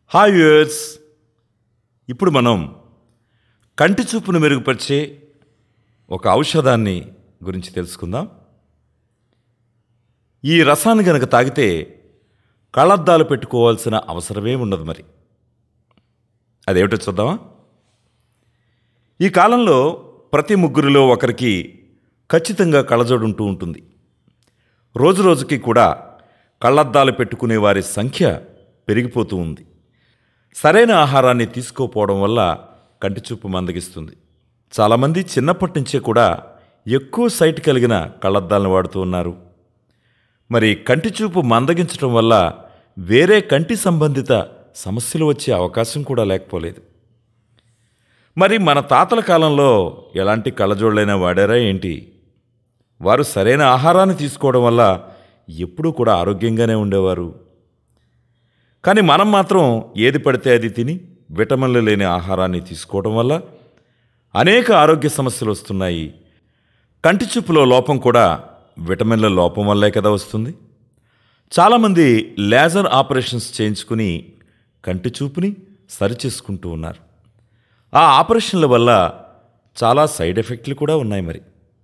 hi viewers ఇప్పుడు మనం కంటి చూపును మెరుగుపరిచే ఒక ఔషధాన్ని గురించి తెలుసుకుందాం ఈ రసాన్ని గనక తాగితే కళ్ళద్దాలు పెట్టుకోవాల్సిన అవసరమే ఉండదు మరి అదేమిటో చూద్దామా ఈ కాలంలో ప్రతి ముగ్గురిలో ఒకరికి ఖచ్చితంగా కళ్ళజోడు ఉంటూ ఉంటుంది రోజు రోజుకి కూడా కళ్ళద్దాలు పెట్టుకునే వారి సంఖ్య పెరిగిపోతూ ఉంది సరైన ఆహారాన్ని తీసుకోపోవడం వల్ల కంటి చూపు మందగిస్తుంది చాలామంది చిన్నప్పటి నుంచే కూడా ఎక్కువ సైట్ కలిగిన కళ్ళద్దాలను వాడుతూ ఉన్నారు మరి కంటి చూపు మందగించడం వల్ల వేరే కంటి సంబంధిత సమస్యలు వచ్చే అవకాశం కూడా లేకపోలేదు మరి మన తాతల కాలంలో ఎలాంటి కళ్ళజోళ్ళైనా వాడారా ఏంటి వారు సరైన ఆహారాన్ని తీసుకోవడం వల్ల ఎప్పుడూ కూడా ఆరోగ్యంగానే ఉండేవారు కానీ మనం మాత్రం ఏది పడితే అది తిని విటమిన్లు లేని ఆహారాన్ని తీసుకోవడం వల్ల అనేక ఆరోగ్య సమస్యలు వస్తున్నాయి కంటి చూపులో లోపం కూడా విటమిన్ల లోపం వల్లే కదా వస్తుంది చాలామంది లేజర్ ఆపరేషన్స్ చేయించుకుని కంటి చూపుని సరిచేసుకుంటూ ఉన్నారు ఆ ఆపరేషన్ల వల్ల చాలా సైడ్ ఎఫెక్ట్లు కూడా ఉన్నాయి మరి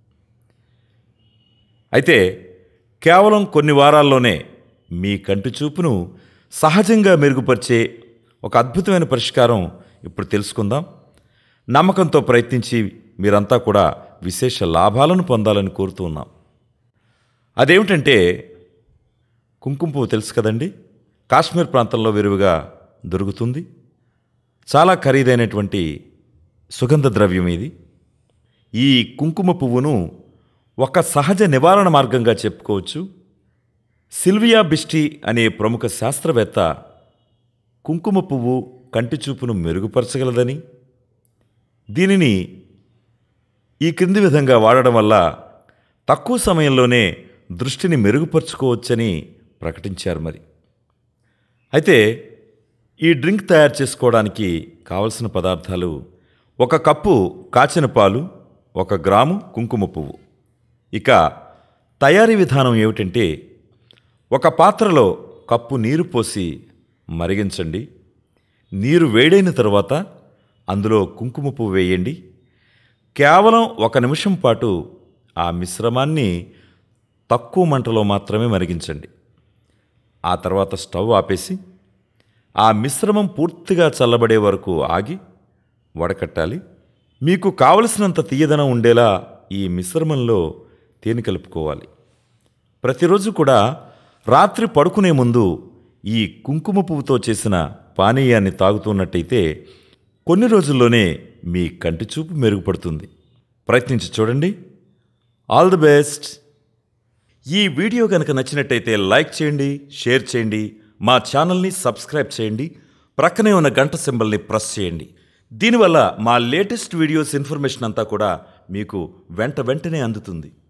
అయితే కేవలం కొన్ని వారాల్లోనే మీ కంటి చూపును సహజంగా మెరుగుపరిచే ఒక అద్భుతమైన పరిష్కారం ఇప్పుడు తెలుసుకుందాం నమ్మకంతో ప్రయత్నించి మీరంతా కూడా విశేష లాభాలను పొందాలని కోరుతూ ఉన్నాం అదేమిటంటే కుంకుమ పువ్వు తెలుసు కదండి కాశ్మీర్ ప్రాంతంలో విరివిగా దొరుకుతుంది చాలా ఖరీదైనటువంటి సుగంధ ద్రవ్యం ఇది ఈ కుంకుమ పువ్వును ఒక సహజ నివారణ మార్గంగా చెప్పుకోవచ్చు సిల్వియా బిస్టీ అనే ప్రముఖ శాస్త్రవేత్త కుంకుమ పువ్వు కంటి చూపును మెరుగుపరచగలదని దీనిని ఈ క్రింది విధంగా వాడడం వల్ల తక్కువ సమయంలోనే దృష్టిని మెరుగుపరుచుకోవచ్చని ప్రకటించారు మరి అయితే ఈ డ్రింక్ తయారు చేసుకోవడానికి కావలసిన పదార్థాలు ఒక కప్పు కాచిన పాలు ఒక గ్రాము కుంకుమ పువ్వు ఇక తయారీ విధానం ఏమిటంటే ఒక పాత్రలో కప్పు నీరు పోసి మరిగించండి నీరు వేడైన తర్వాత అందులో కుంకుమ పువ్వు వేయండి కేవలం ఒక నిమిషం పాటు ఆ మిశ్రమాన్ని తక్కువ మంటలో మాత్రమే మరిగించండి ఆ తర్వాత స్టవ్ ఆపేసి ఆ మిశ్రమం పూర్తిగా చల్లబడే వరకు ఆగి వడకట్టాలి మీకు కావలసినంత తీయదనం ఉండేలా ఈ మిశ్రమంలో తేనె కలుపుకోవాలి ప్రతిరోజు కూడా రాత్రి పడుకునే ముందు ఈ కుంకుమ పువ్వుతో చేసిన పానీయాన్ని తాగుతున్నట్టయితే కొన్ని రోజుల్లోనే మీ కంటి చూపు మెరుగుపడుతుంది ప్రయత్నించి చూడండి ఆల్ ది బెస్ట్ ఈ వీడియో కనుక నచ్చినట్టయితే లైక్ చేయండి షేర్ చేయండి మా ఛానల్ని సబ్స్క్రైబ్ చేయండి ప్రక్కనే ఉన్న గంట సింబల్ని ప్రెస్ చేయండి దీనివల్ల మా లేటెస్ట్ వీడియోస్ ఇన్ఫర్మేషన్ అంతా కూడా మీకు వెంట వెంటనే అందుతుంది